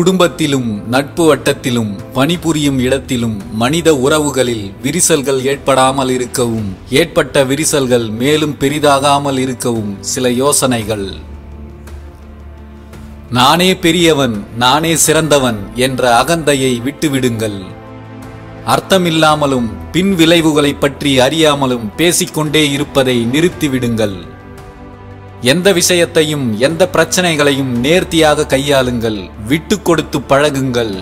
குடும்பத்திலும் நட்பு வட்டத்திலும் பணிபுரியும் இடத்திலும் மனித உறவுகளில் விரிசல்கள் ஏற்படாமல் இருக்கவும் ஏற்பட்ட விரிசல்கள் மேலும் பெரிதாகாமல் இருக்கவும் சில யோசனைகள் நானே பெரியவன் நானே சிறந்தவன் என்ற அகந்தையை விட்டுவிடுங்கள் அர்த்தமில்லாமலும் பின் விளைவுகளைப் பற்றி அறியாமலும் பேசிக்கொண்டே இருப்பதை நிறுத்திவிடுங்கள் எந்த விஷயத்தையும் எந்த பிரச்சனைகளையும் நேர்த்தியாக கையாளுங்கள் விட்டு கொடுத்து பழகுங்கள்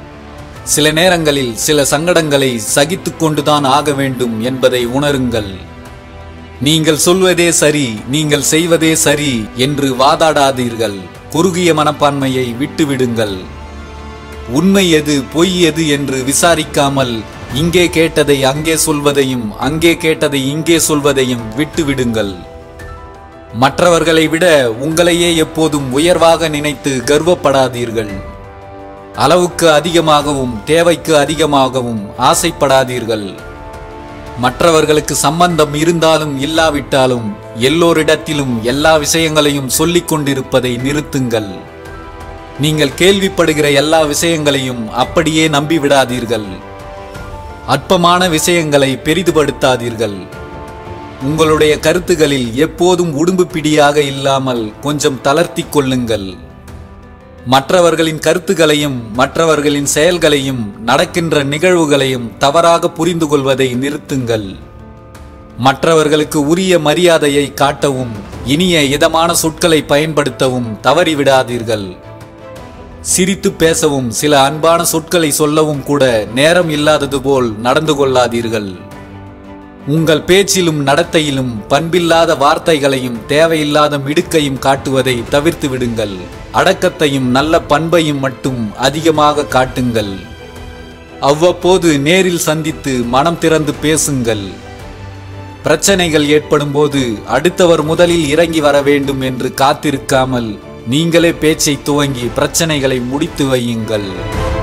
சில நேரங்களில் சில சங்கடங்களை சகித்துக் கொண்டுதான் ஆக வேண்டும் என்பதை உணருங்கள் நீங்கள் சொல்வதே சரி நீங்கள் செய்வதே சரி என்று வாதாடாதீர்கள் குறுகிய மனப்பான்மையை விட்டுவிடுங்கள் உண்மை எது பொய் எது என்று விசாரிக்காமல் இங்கே கேட்டதை அங்கே சொல்வதையும் அங்கே கேட்டதை இங்கே சொல்வதையும் விட்டுவிடுங்கள் மற்றவர்களை விட உங்களையே எப்போதும் உயர்வாக நினைத்து கர்வப்படாதீர்கள் அளவுக்கு அதிகமாகவும் தேவைக்கு அதிகமாகவும் ஆசைப்படாதீர்கள் மற்றவர்களுக்கு சம்பந்தம் இருந்தாலும் இல்லாவிட்டாலும் எல்லோரிடத்திலும் எல்லா விஷயங்களையும் சொல்லிக் கொண்டிருப்பதை நிறுத்துங்கள் நீங்கள் கேள்விப்படுகிற எல்லா விஷயங்களையும் அப்படியே நம்பிவிடாதீர்கள் அற்பமான விஷயங்களை பெரிதுபடுத்தாதீர்கள் உங்களுடைய கருத்துகளில் எப்போதும் உடும்பு பிடியாக இல்லாமல் கொஞ்சம் தளர்த்திக் கொள்ளுங்கள் மற்றவர்களின் கருத்துகளையும் மற்றவர்களின் செயல்களையும் நடக்கின்ற நிகழ்வுகளையும் தவறாக புரிந்து கொள்வதை நிறுத்துங்கள் மற்றவர்களுக்கு உரிய மரியாதையை காட்டவும் இனிய இதமான சொற்களை பயன்படுத்தவும் தவறிவிடாதீர்கள் சிரித்து பேசவும் சில அன்பான சொற்களை சொல்லவும் கூட நேரம் இல்லாதது போல் நடந்து கொள்ளாதீர்கள் உங்கள் பேச்சிலும் நடத்தையிலும் பண்பில்லாத வார்த்தைகளையும் தேவையில்லாத மிடுக்கையும் காட்டுவதை தவிர்த்து விடுங்கள் அடக்கத்தையும் நல்ல பண்பையும் மட்டும் அதிகமாக காட்டுங்கள் அவ்வப்போது நேரில் சந்தித்து மனம் திறந்து பேசுங்கள் பிரச்சனைகள் ஏற்படும் போது அடுத்தவர் முதலில் இறங்கி வர வேண்டும் என்று காத்திருக்காமல் நீங்களே பேச்சை துவங்கி பிரச்சனைகளை முடித்து வையுங்கள்